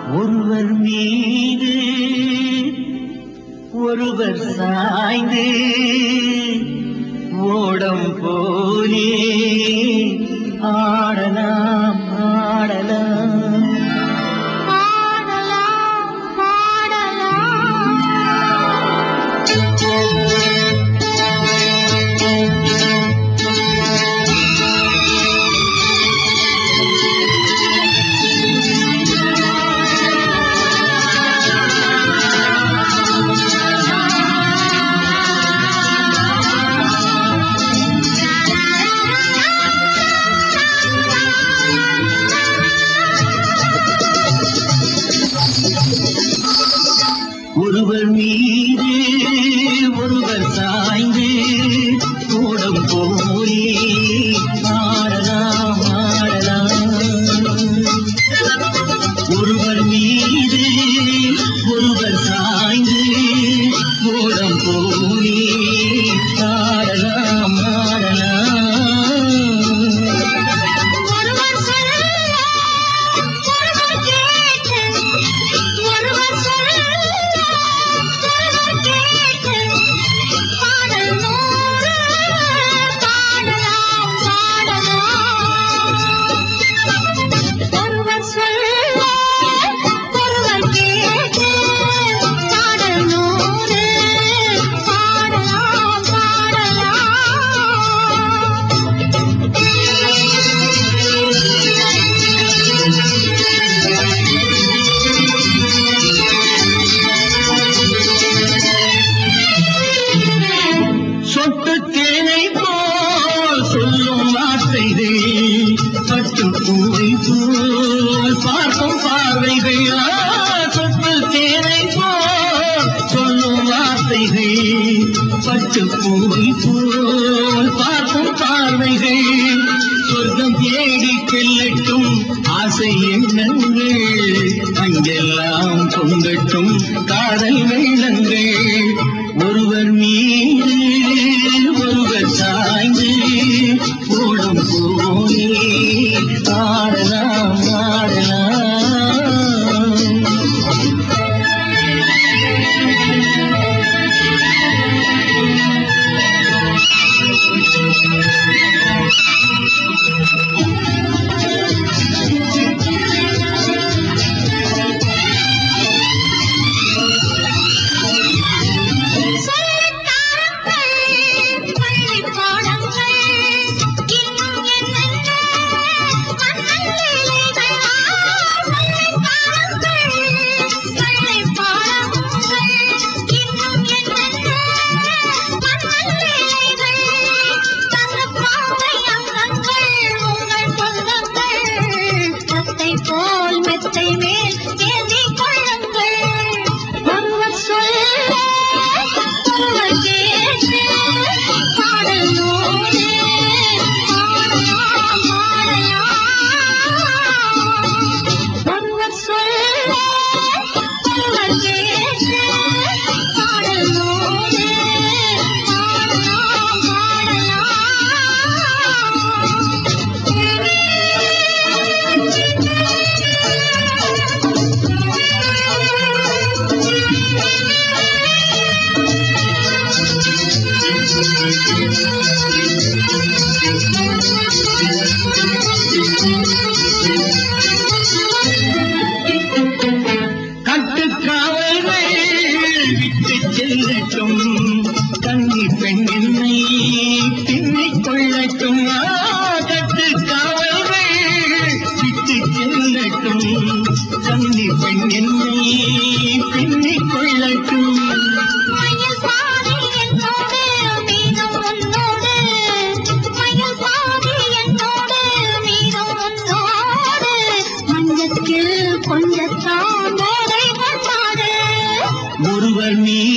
ஒருவர் மீது ஒருவர் சாய்ந்து ஓடம் போலே ஆடலாம் ஆடலாம் பாடலாம் பாடலாம் ஒருவர் மீது ஒருவர் சாய்ந்து ஓடம் போலே ஆடலாம் ஆடலாம் ஒருவர் மீது ஒருவர் சாய்ந்து ஓடம் போலே ஆடலாம் ஆடலாம் ஒருவர் சொல்ல ஒருவர் கேட்டு ஒருவர் சொல்ல ஒருவர் கேட்டு பாடல் நூறு பாடலாம் பாடலாம் ஒருவர் சொல்ல ஒருவர் கேட்டு பாடல் நூறு பாடலாம் பாடலாம் சொட்டு தேனை போல் சொல்லும் வார்த்தைகள் பட்டு பூவை போல் பார்க்கும் பார்வைகள் ஆ, சொட்டு தேனை போல் சொல்லும் வார்த்தைகள் பட்டு பூவை போல் பார்க்கும் பார்வைகள் சொர்க்கம் தேடி செல்லட்டும் ஆசை எண்ணங்கள் அங்கெல்லாம் பொங்கட்டும் காதல் வெள்ளங்கள் ஒருவர் மீது ஒருவர் சாய்ந்து ஓடும் போலே ஆடலாம் ஆடலாம் போல் மெத்தை மேல் ஏந்தி கொள்ளுங்கள் ஒருவர் சொல்ல ஒருவர் கேட்டு பாடல் நூறு பாடலாம் பாடலாம் ஒருவர் சொல்ல ஒருவர் கேட்டு பாடல் நூறு பாடலாம் கட்டுக்காவல்கள் விட்டு செல்லட்டும் கன்னி பெண் என்னை பின்னிக் கொள்ளட்டும் ஆ, கட்டுக்காவல்கள் விட்டு செல்லட்டும் கன்னி பெண் என்னை பின்னிக் கொள்ளட்டும் மயில் பாதி என்னோடு மீதம் உன்னோடு மயில் பாதி என்னோடு மீதம் உன்னோடு மஞ்சத்தில் கொஞ்சத்தான் போதை கொண்டாடு ஒருவர் மீது